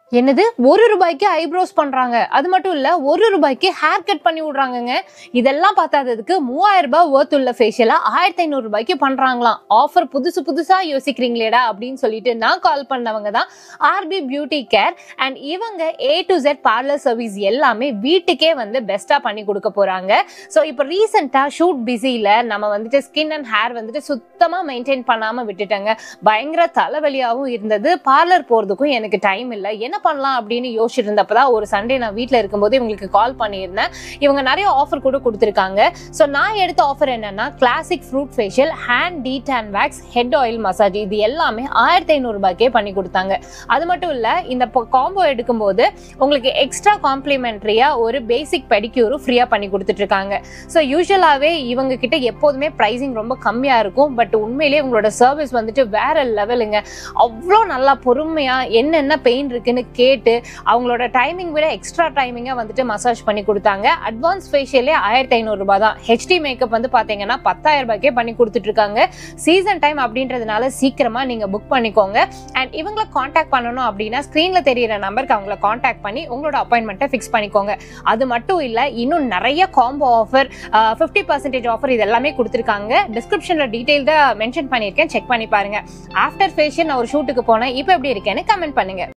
என்னது ஒரு ரூபாய்க்கு ஐப்ரோஸ் பண்றாங்க அது மட்டும் இல்ல ஒரு ரூபாய்க்கு ஹேர் கட் பண்ணி விடுறாங்கங்க இதெல்லாம் பார்த்தாததுக்கு மூவாயிரம் ரூபாய் worth உள்ள ஃபேஷியலா ஆயிரத்தி ஐநூறு ரூபாய்க்கு பண்றாங்களாம் ஆஃபர் புதுசு புதுசா யோசிக்கிறீங்களேடா அப்படின்னு சொல்லிட்டு நான் கால் பண்ணவங்க தான் ஆர்பி பியூட்டி கேர் அண்ட் இவங்க A to Z parlour service எல்லாமே வீட்டுக்கே வந்து பெஸ்டா பண்ணி கொடுக்க போறாங்க ஸோ இப்போ ரீசெண்டாக ஷூட் பிஸியில் நம்ம வந்துட்டு ஸ்கின் அண்ட் ஹேர் வந்துட்டு சுத்தமாக மெயின்டைன் பண்ணாமல் விட்டுட்டேங்க பயங்கர தலைவலியாகவும் இருந்தது பார்லர் போகிறதுக்கும் எனக்கு டைம் இல்லை என்ன பண்ணலாம் அப்படின்னு யோசிச்சுட்டு இருந்தப்போ தான் ஒரு சண்டே நான் வீட்டில் இருக்கும்போது இவங்களுக்கு கால் பண்ணியிருந்தேன் இவங்க நிறைய ஆஃபர் கூட கொடுத்துருக்காங்க ஸோ நான் எடுத்த ஆஃபர் என்னன்னா கிளாசிக் ஃப்ரூட் ஃபேஷியல் ஹேண்ட் டீட் and wax head oil massage இது எல்லாமே ஆயிரத்தி ஐநூறுரூபாய்க்கே பண்ணி கொடுத்தாங்க அது மட்டும் இல்லை இந்த காம்போ எடுக்கும்போது உங்களுக்கு எக்ஸ்ட்ரா காம்ப்ளிமெண்ட்ரியாக ஒரு பேசிக் பெடிக்யூரும் ஃப்ரீயாக பண்ணி கொடுத்துட்ருக்காங்க ஸோ யூஸ்வலாகவே இவங்க கிட்ட எப்போதுமே ப்ரைஸிங் ரொம்ப கம்மியாக இருக்கும் பட் உண்மையிலேயே இவங்களோட சர்வீஸ் வந்துட்டு வேற லெவலுங்க அவ்வளோ நல்லா பொறுமையாக என்னென்ன பெயின் இருக்குன்னு கேட்டு அவங்களோட டைமிங் விட எக்ஸ்ட்ரா டைமிங்காக வந்துட்டு மசாஜ் பண்ணி கொடுத்தாங்க அட்வான்ஸ் ஃபேஷியலே ஆயிரத்தி ஐநூறுரூபா தான் ஹெச்டி மேக்கப் வந்து பார்த்தீங்கன்னா பத்தாயிரம் ரூபாய்க்கே பண்ணி கொடுத்துட்ருக்காங்க சீசன் டைம் அப்படின்றதுனால சீக்கிரமாக நீங்கள் புக் பண்ணிக்கோங்க அண்ட் இவங்களை காண்டாக்ட் பண்ணணும் அப்படின்னா ஸ்க்ரீனில் தெரியிற நம்பருக்கு அவங்கள காண்டாக்ட் பண்ணி உங்களோட அப்பாயின்மெண்ட்டை ஃபிக்ஸ் பண்ணிக்கோங்க அது மட்டும் இல்லை இன்னும் நிறைய combo offer fifty percentage offer இது எல்லாமே கொடுத்துருக்காங்க டிஸ்கிரிப்ஷனில் டீட்டெயில் தான் மென்ஷன் பண்ணியிருக்கேன் செக் பண்ணி பாருங்க ஆஃப்டர் ஃபேஷியல் நான் ஒரு ஷூட்டுக்கு போனேன் இப்போ எப்படி இருக்கேன்னு கமெண்ட் பண்ணுங்க